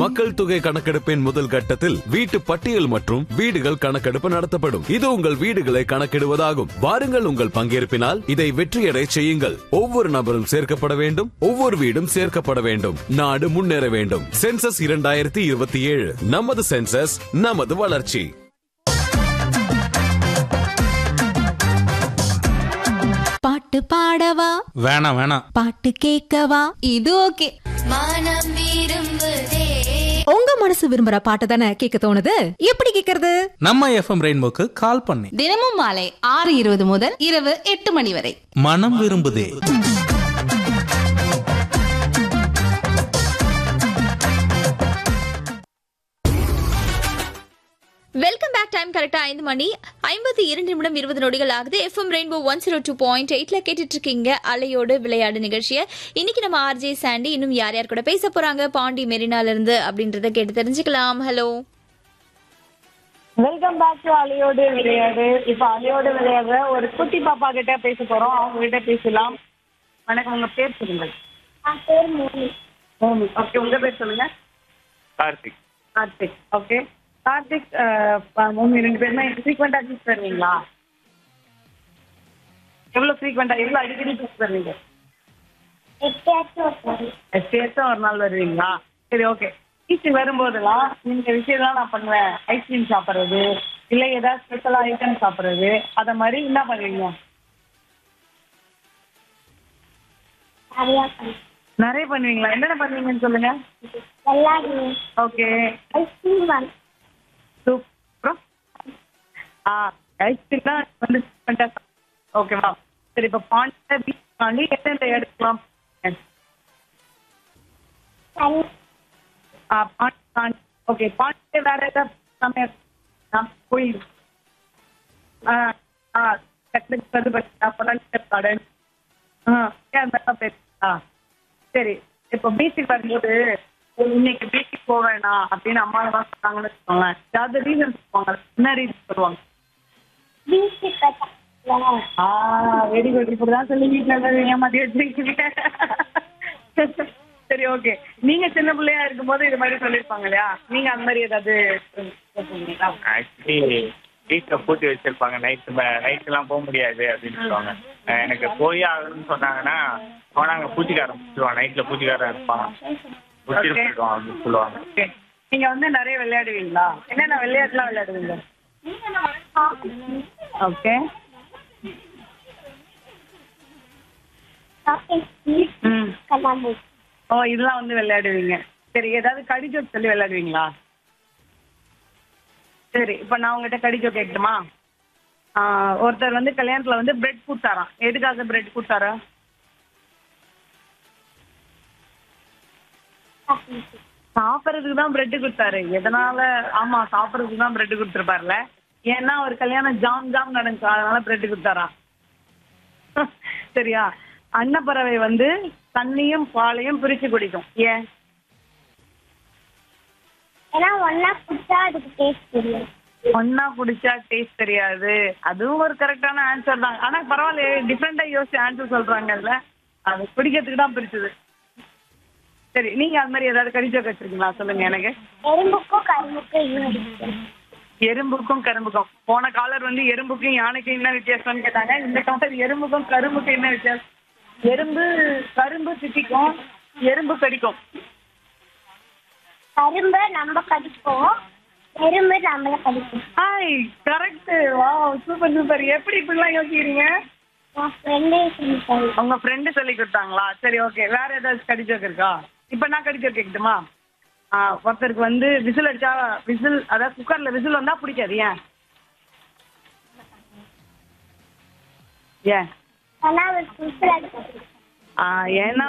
மக்கள் தொகை கணக்கெடுப்பின் முதல் கட்டத்தில் வீட்டு பட்டியல் மற்றும் வீடுகள் கணக்கெடுப்பு நடத்தப்படும் இது உங்கள் வீடுகளை கணக்கிடுவதாகும் வாருங்கள் உங்கள் பங்கேற்பினால் இதை வெற்றியடை செய்யுங்கள் ஒவ்வொரு நபரும் சேர்க்கப்பட வேண்டும் ஒவ்வொரு வீடும் சேர்க்கப்பட வேண்டும் நாடு முன்னேற வேண்டும் சென்சஸ் இரண்டாயிரத்தி இருபத்தி ஏழு நமது சென்சஸ் நமது வளர்ச்சி பாட்டு பாடவா வேணாம் வேணாம் பாட்டு கேட்கவா இது ஓகே மனம் விரும்புதே உங்க மனசு விரும்புற பாட்டு தானே கேட்க தோணுது எப்படி கேக்குறது நம்ம எஃப்எம் ரெயின்போக்கு கால் பண்ணி தினமும் மாலை ஆறு இருபது முதல் இரவு எட்டு மணி வரை மனம் விரும்புதே வெல்கம் பேக் டைம் கரெக்டா ஐந்து மணி ஐம்பத்தி இரண்டு நிமிடம் இருபது நொடிகள் ஆகுது FM Rainbow one zero two point எயிட்ல கேட்டுட்டு இருக்கீங்க அலையோடு விளையாடு நிகழ்ச்சியை இன்னைக்கு நம்ம ஆர்ஜே சாண்டி இன்னும் யார் யார் கூட பேச போறாங்க பாண்டி மெரினால இருந்து அப்படின்றத கேட்டு தெரிஞ்சுக்கலாம் ஹலோ வெல்கம் பேக் டு அலையோடு விளையாடு இப்ப அலையோடு விளையாடுற ஒரு குட்டி பாப்பா கிட்ட பேச போறோம் அவங்க கிட்ட பேசலாம் வணக்கம் உங்க பேர் சொல்லுங்க மோமி ஓகே உங்க பேர் சொல்லுங்க கார்த்திக் கார்த்திக் ஓகே கார்த்திக் அஹ், மோமி ரெண்டு பேருமே ஃப்ரீக்வெண்டா ஜூஸ் தருவீங்களா எவ்வளவு ஃப்ரீக்வெண்டா எவ்வளவு அடிக்கடி ஜூஸ் தருவீங்க எப்பயாச்சும் ஒரு நாள் வருவீங்களா சரி ஓகே பீச் வரும்போதெல்லாம் இந்த விஷயம்லாம் நான் பண்ணுவேன் ஐஸ்கிரீம் சாப்பிட்றது இல்லை ஏதாவது ஸ்பெஷலாக ஐட்டம் சாப்பிட்றது அத மாதிரி என்ன பண்ணுவீங்க நிறைய பண்ணுவீங்களா என்னென்ன பண்ணுவீங்கன்னு சொல்லுங்க ஓகே சூப்பர் ஆ ஐஸ்கிரீம் தான் வந்து ஓகேவா சரி இப்போ பாண்டி பீச் தாண்டி எந்தெந்த இடத்துக்குலாம் ஆ பாண்டி தாண்டி ஓகே பாண்டி வேற ஏதாவது சமையல் ஆ கோயில் ஆ ஆ டெக்னிக் வந்து பார்த்தீங்கன்னா கார்டன் ஆ ஏன் அந்த மாதிரி பேர் ஆ சரி இப்போ பீச்சுக்கு வரும்போது இன்னைக்கு பீச்சுக்கு போக வேணாம் அப்படின்னு அம்மா தான் சொன்னாங்கன்னு வச்சுக்கோங்களேன் ஏதாவது ரீசன் சொல்லுவாங்க என்ன ரீசன் சொல்லுவாங்க ஆ வெரி குட் இப்படிதான் சொல்லி வீட்டில் ஏமாத்தி வச்சிருக்கீங்க சரி ஓகே நீங்க சின்ன பிள்ளையா இருக்கும்போது இது மாதிரி சொல்லியிருப்பாங்க இல்லையா நீங்க அந்த மாதிரி ஏதாவது சொல்லுவீங்களா ஆக்சுவலி வீட்டில் பூட்டி வச்சிருப்பாங்க நைட்டு நைட்டுலாம் போக முடியாது அப்படின்னு சொல்லுவாங்க அஹ் எனக்கு போய் ஆகணும்னு சொன்னாங்கன்னா போனாங்க பூச்சிக்காரன் பிடிச்சிருவான் நைட்டில் பூச்சிக்காரன் இருப்பான் பிடிச்சிட்டு Okay. போயிடுவான் அப்படின்னு சொல்லுவாங்க ஓகே நீங்க வந்து நிறைய விளையாடுவீங்களா என்னென்ன விளையாட்டுலாம் விளையாடுவீங்க ஓகே ம் ஓ இதெல்லாம் வந்து விளையாடுவீங்க சரி ஏதாவது கடிஜோக் சொல்லி விளையாடுவீங்களா சரி இப்போ நான் உங்ககிட்ட கடிஜோக் கேட்கட்டுமா ஆ, ஒருத்தர் வந்து கல்யாணத்துல வந்து பிரெட் கொடுத்தாராம் எதுக்காக பிரெட் கொடுத்தாரா சாப்பிட்றதுக்கு தான் பிரெட் கொடுத்தாரு எதனால ஆமா சாப்பிட்றதுக்கு தான் பிரெட் கொடுத்துருப்பாருல ஏன்னா ஒரு கல்யாணம் ஜாம் ஜாம் நடந்துச்சு அதனால பிரெட் கொடுத்தாரா சரியா அன்னப்பறவை வந்து தண்ணியும் பாலையும் பிரிச்சு குடிக்கும் ஏன் ஒன்னா குடிச்சா டேஸ்ட் தெரியாது அதுவும் ஒரு கரெக்டான ஆன்சர் தான் ஆனா பரவாயில்ல டிஃப்ரெண்டா யோசிச்சு ஆன்சர் சொல்றாங்கல்ல அது குடிக்கிறதுக்கு தான் பிரிச்சது சரி நீங்க அது மாதிரி ஏதாவது கடிச்சோக்கு வச்சிருக்கீங்களா சொல்லுங்க எனக்கு எறும்புக்கும் கரும்புக்கும் போன காலர் வந்து எறும்புக்கும் யானைக்கும் என்ன வித்தியாசம்னு கேட்டாங்க இந்த காலர் எறும்புக்கும் கரும்புக்கும் என்ன வித்தியாசம் எறும்பு கரும்பு சித்திக்கும் எறும்பு கடிக்கும் கரும்பு நம்ம கடிப்போம் எறும்பு நம்மள கடிக்கும் ஹாய் கரெக்ட் வா சூப்பர் சூப்பர் எப்படி இப்படிலாம் யோசிக்கிறீங்க என் ஃப்ரெண்டே சொல்லிட்டாங்க உங்க ஃப்ரெண்டு சொல்லி கொடுத்தாங்களா சரி ஓகே வேற ஏதாவது கடிச்சோக்கு இருக்கா இப்போ நான் கடிச்சோக்கு கேட்கட்டுமா ஆ ஒருத்தருக்கு வந்து விசில் அடிச்சா விசில் அதாவது குக்கர்ல விசில் வந்தா பிடிக்காது ஏன் ஏன் ஆனா அவர் சுற்றுலா ஆ, ஏன்னா